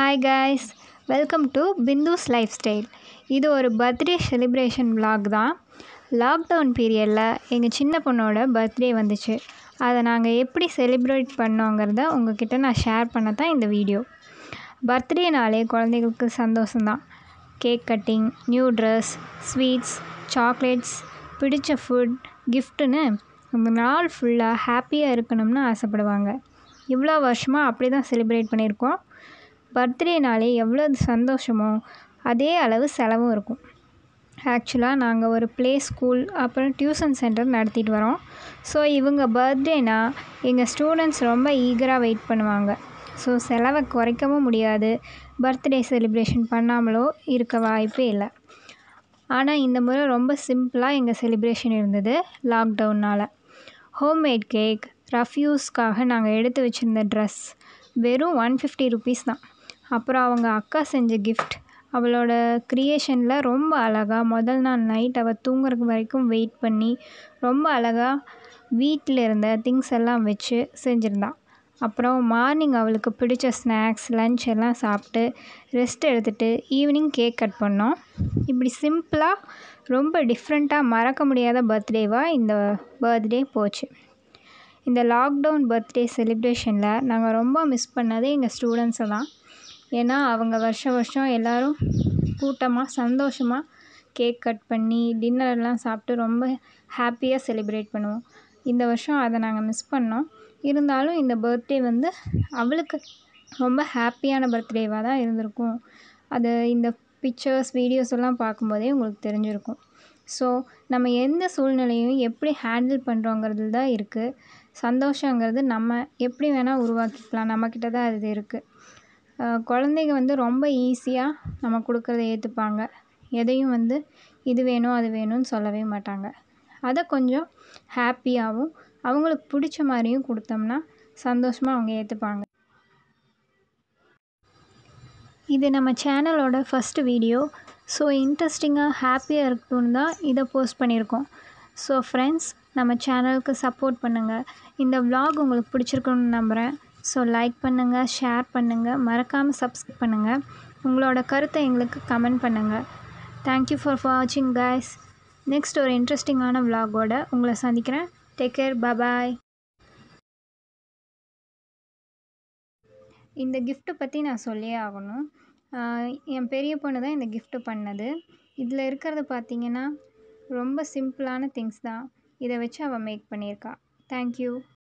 hi guys welcome to Bindu's lifestyle இது ஒரு birthday celebration vlog தான் லாக்டவுன் பீரியடில் எங்கள் சின்ன பொண்ணோட பர்த்டே வந்துச்சு அதை நாங்கள் எப்படி செலிப்ரேட் பண்ணோங்கிறத உங்ககிட்ட நான் ஷேர் பண்ண தான் இந்த வீடியோ பர்த்டேனாலே குழந்தைகளுக்கு சந்தோஷம்தான் cake cutting new dress sweets chocolates பிடிச்ச ஃபுட் கிஃப்ட்டுன்னு அந்த நாள் ஃபுல்லாக ஹாப்பியாக இருக்கணும்னு ஆசைப்படுவாங்க இவ்வளோ வருஷமாக அப்படி தான் செலிப்ரேட் பண்ணியிருக்கோம் பர்த்டேனாலே எவ்வளோ சந்தோஷமோ அதே அளவு செலவும் இருக்கும் ஆக்சுவலாக நாங்கள் ஒரு ப்ளே ஸ்கூல் அப்புறம் டியூஷன் சென்டர் நடத்திட்டு வரோம் ஸோ இவங்க பர்த்டேனா எங்கள் ஸ்டூடெண்ட்ஸ் ரொம்ப ஈகராக வெயிட் பண்ணுவாங்க ஸோ செலவை குறைக்கவும் முடியாது பர்த்டே செலிப்ரேஷன் பண்ணாமலோ இருக்க வாய்ப்பே இல்லை ஆனால் இந்த முறை ரொம்ப சிம்பிளாக எங்கள் செலிப்ரேஷன் இருந்தது லாக்டவுனால் ஹோம்மேட் கேக் ரஃப்யூஸ்க்காக நாங்கள் எடுத்து வச்சுருந்த ட்ரெஸ் வெறும் ஒன் ஃபிஃப்டி ருபீஸ் தான் அப்புறம் அவங்க அக்கா செஞ்ச கிஃப்ட் அவளோட க்ரியேஷனில் ரொம்ப அழகாக முதல் நாள் நைட் அவள் தூங்குறதுக்கு வரைக்கும் வெயிட் பண்ணி ரொம்ப அழகாக வீட்டில் இருந்த திங்ஸ் எல்லாம் வச்சு செஞ்சுருந்தான் அப்புறம் மார்னிங் அவளுக்கு பிடிச்ச ஸ்நாக்ஸ் லன்ச் எல்லாம் சாப்பிட்டு ரெஸ்ட் எடுத்துகிட்டு ஈவினிங் கேக் கட் பண்ணோம் இப்படி சிம்பிளாக ரொம்ப டிஃப்ரெண்ட்டாக மறக்க முடியாத பர்த்டேவாக இந்த பர்த்டே போச்சு இந்த லாக்டவுன் பர்த்டே செலிப்ரேஷனில் நாங்கள் ரொம்ப மிஸ் பண்ணதே எங்கள் ஸ்டூடெண்ட்ஸை தான் ஏன்னா அவங்க வருஷம் வருஷம் எல்லோரும் கூட்டமாக சந்தோஷமாக கேக் கட் பண்ணி டின்னர்லாம் சாப்பிட்டு ரொம்ப ஹாப்பியாக செலிப்ரேட் பண்ணுவோம் இந்த வருஷம் அதை நாங்கள் மிஸ் பண்ணோம் இருந்தாலும் இந்த பர்த்டே வந்து அவளுக்கு ரொம்ப ஹாப்பியான பர்த்டேவாக தான் இருந்திருக்கும் அது இந்த பிக்சர்ஸ் வீடியோஸ் எல்லாம் பார்க்கும்போதே உங்களுக்கு தெரிஞ்சிருக்கும் ஸோ நம்ம எந்த சூழ்நிலையும் எப்படி ஹேண்டில் பண்ணுறோங்கிறது தான் இருக்குது சந்தோஷங்கிறது நம்ம எப்படி வேணால் உருவாக்கிக்கலாம் நம்மக்கிட்ட தான் அது இருக்குது குழந்தைங்க வந்து ரொம்ப ஈஸியாக நம்ம கொடுக்குறத ஏற்றுப்பாங்க எதையும் வந்து இது வேணும் அது வேணும்னு சொல்லவே மாட்டாங்க அதை கொஞ்சம் ஹாப்பியாகவும் அவங்களுக்கு பிடிச்ச மாதிரியும் கொடுத்தோம்னா சந்தோஷமாக அவங்க ஏற்றுப்பாங்க இது நம்ம சேனலோட ஃபஸ்ட்டு வீடியோ ஸோ இன்ட்ரெஸ்டிங்காக ஹாப்பியாக இருக்கணும்னு தான் இதை போஸ்ட் பண்ணியிருக்கோம் ஸோ ஃப்ரெண்ட்ஸ் நம்ம சேனலுக்கு சப்போர்ட் பண்ணுங்கள் இந்த vlog உங்களுக்கு பிடிச்சிருக்குன்னு நம்புகிறேன் ஸோ லைக் பண்ணுங்கள் ஷேர் பண்ணுங்கள் மறக்காமல் சப்ஸ்கிரைப் பண்ணுங்கள் உங்களோட கருத்தை எங்களுக்கு கமெண்ட் பண்ணுங்கள் தேங்க்யூ ஃபார் வாட்சிங் கைஸ் நெக்ஸ்ட் ஒரு இன்ட்ரெஸ்டிங்கான vlog-ஓட உங்களை சந்திக்கிறேன் டேக் கேர் பாய் இந்த கிஃப்ட்டை பற்றி நான் சொல்லியே ஆகணும் ஆஹ் என் பெரிய பொண்ணு தான் இந்த கிஃப்ட்டு பண்ணது இதில் இருக்கிறது பார்த்தீங்கன்னா ரொம்ப சிம்பிளான திங்ஸ் தான் இதை வச்சு அவள் மேக் பண்ணியிருக்கா தேங்க்யூ